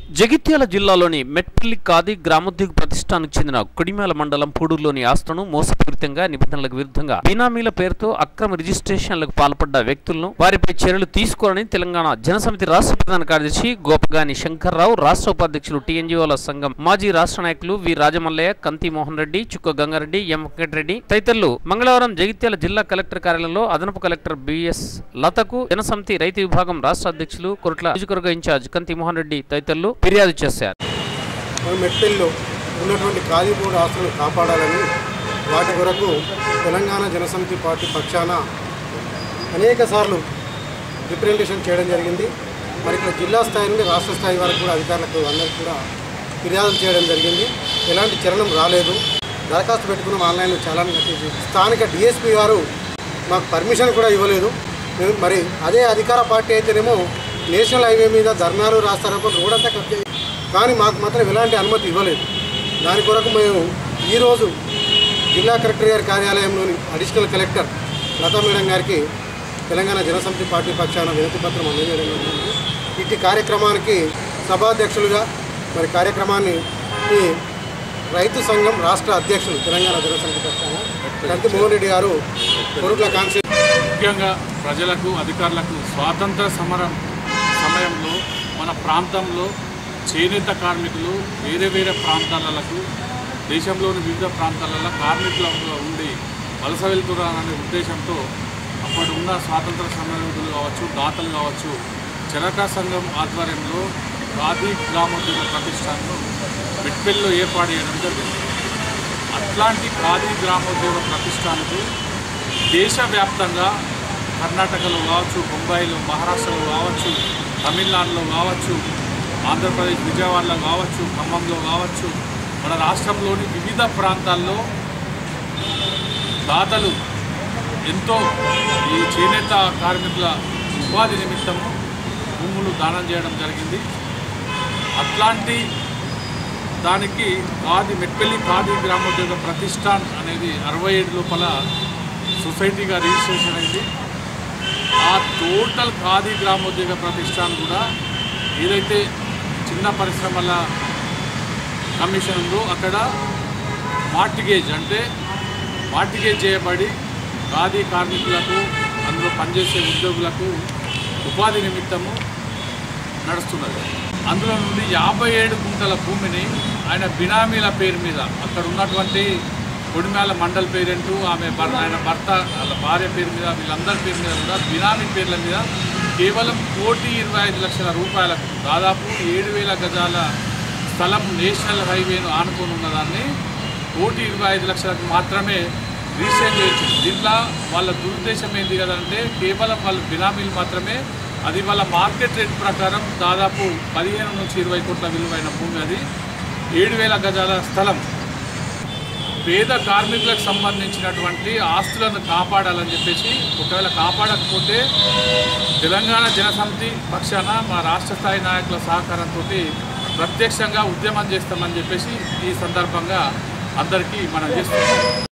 జగిత్యాల జిల్లాలోని మెట్పల్లి ఖాదీ గ్రామోద్యోగ ప్రతిష్టానికి చెందిన కొడిమేల మండలం పూడూరులోని ఆస్తును మోసపూరితంగా నిబంధనలకు విరుద్ధంగా బినామీల పేరుతో అక్రమ రిజిస్ట్రేషన్లకు పాల్పడ్డ వ్యక్తులను వారిపై చర్యలు తీసుకోవాలని తెలంగాణ జనసమితి రాష్ట్ర ప్రధాన కార్యదర్శి గోపగాని శంకర్రావు రాష్ట్ర ఉపాధ్యక్షులు టీఎన్జీఓల సంఘం మాజీ రాష్ట్ర నాయకులు వి రాజమల్లయ్య కంతి మోహన్ రెడ్డి చుక్క గంగారెడ్డి ఎం వెంకటరెడ్డి తదితరులు మంగళవారం జగిత్యాల జిల్లా కలెక్టర్ కార్యాలయంలో అదనపు కలెక్టర్ బిఎస్ లతకు జనసమితి రైతు విభాగం రాష్ట్ర అధ్యక్షులు కొరట్ల నియోజకవర్గ ఇన్ఛార్జ్ కంతి మోహన్ రెడ్డి తదితరులు ఫిర్యాదు చేశారు మన మెట్పల్లిలో ఉన్నటువంటి ఖాళీబోర్డు ఆస్తులను కాపాడాలని వాటి కొరకు తెలంగాణ జనసమితి పార్టీ పక్షాన అనేక సార్లు రిప్రజెంటేషన్ చేయడం జరిగింది మరి ఇక్కడ జిల్లా స్థాయి నుండి రాష్ట్ర స్థాయి వరకు కూడా అధికారులకు అందరికీ కూడా ఫిర్యాదులు చేయడం జరిగింది ఎలాంటి చలనం రాలేదు దరఖాస్తు పెట్టుకున్న ఆన్లైన్ చాలా కట్టేసి స్థానిక డిఎస్పీ గారు మాకు పర్మిషన్ కూడా ఇవ్వలేదు మేము మరి అదే అధికార పార్టీ అయితేనేమో నేషనల్ హైవే మీద ధర్నాలు రాస్తారో రోడ్ అంతా కట్ చేసి కానీ మాకు మాత్రం ఎలాంటి అనుమతి ఇవ్వలేదు దాని కొరకు మేము ఈరోజు జిల్లా కలెక్టర్ గారి కార్యాలయంలోని అడిషనల్ కలెక్టర్ లతా మేడం గారికి తెలంగాణ జనసమితి పార్టీ పక్షాన వినతి పత్రం అందజేయడం జరిగింది ఇట్టి కార్యక్రమానికి సభాధ్యక్షులుగా మరి కార్యక్రమాన్ని ఈ రైతు సంఘం రాష్ట్ర అధ్యక్షులు తెలంగాణ జనసమితి పక్షాన కంతి మోహన్ రెడ్డి గారు కొరుట్ల కాన్సె ముఖ్యంగా ప్రజలకు అధికారులకు స్వాతంత్ర సమరం సమయంలో మన ప్రాంతంలో చేనేత కార్మికులు వేరే వేరే ప్రాంతాలకు దేశంలోని వివిధ ప్రాంతాలలో కార్మికులుగా ఉండి వలస వెళ్తున్నారనే ఉద్దేశంతో అప్పటి ఉన్న స్వాతంత్ర సమరయోధులు కావచ్చు దాతలు కావచ్చు చరకా సంఘం ఆధ్వర్యంలో ఖాదీ గ్రామోద్యోగ ప్రతిష్టాన్ను మిట్పెల్లో ఏర్పాటు చేయడం జరిగింది అట్లాంటి ఖాదీ గ్రామోద్యోగ ప్రతిష్టానకు దేశవ్యాప్తంగా కర్ణాటకలో కావచ్చు బొంబాయిలో మహారాష్ట్రలో కావచ్చు తమిళనాడులో కావచ్చు ఆంధ్రప్రదేశ్ విజయవాడలో కావచ్చు ఖమ్మంలో కావచ్చు మన రాష్ట్రంలోని వివిధ ప్రాంతాల్లో దాతలు ఎంతో ఈ చేనేత కార్మికుల ఉపాధి నిమిత్తము భూములు దానం చేయడం జరిగింది అట్లాంటి దానికి ఖాదీ మెట్పల్లి ఖాదీ గ్రామోద్యోగ ప్రతిష్టాన్ అనేది అరవై ఏడు లోపల సొసైటీగా రిజిస్ట్రేషన్ అయింది ఆ టోటల్ ఖాదీ గ్రామోద్యోగ ప్రతిష్టాన్ కూడా ఏదైతే చిన్న పరిశ్రమల కమిషన్ ఉందో అక్కడ మార్టిగేజ్ అంటే మార్టిగేజ్ చేయబడి ఖాదీ కార్మికులకు అందులో పనిచేసే ఉద్యోగులకు ఉపాధి నిమిత్తము నడుస్తున్నది అందులో నుండి యాభై ఏడు గుంటల భూమిని ఆయన బినామీల పేరు మీద అక్కడ ఉన్నటువంటి కొడిమేల మండల్ పేరెంటు ఆమె భర్త ఆయన భర్త వాళ్ళ భార్య పేరు మీద వీళ్ళందరి పేరు మీద కూడా బినామీ పేర్ల మీద కేవలం కోటి ఇరవై ఐదు లక్షల రూపాయలకు దాదాపు ఏడు వేల గజాల స్థలం నేషనల్ హైవేను ఆనుకొని ఉన్నదాన్ని కోటి ఇరవై ఐదు లక్షలకు మాత్రమే రిజిస్టర్ చేయొచ్చు దీంట్లో వాళ్ళ దురుద్దేశం ఏంటి కదంటే కేవలం వాళ్ళ బినామీలు మాత్రమే అది వాళ్ళ మార్కెట్ రేట్ ప్రకారం దాదాపు పదిహేను నుంచి ఇరవై కోట్ల విలువైన భూమి అది ఏడు వేల గజాల స్థలం పేద కార్మికులకు సంబంధించినటువంటి ఆస్తులను కాపాడాలని చెప్పేసి ఒకవేళ కాపాడకపోతే తెలంగాణ జనసమితి పక్షాన మా రాష్ట్ర స్థాయి నాయకుల సహకారంతో ప్రత్యక్షంగా ఉద్యమం చేస్తామని చెప్పేసి ఈ సందర్భంగా అందరికీ మనం చేస్తున్నాం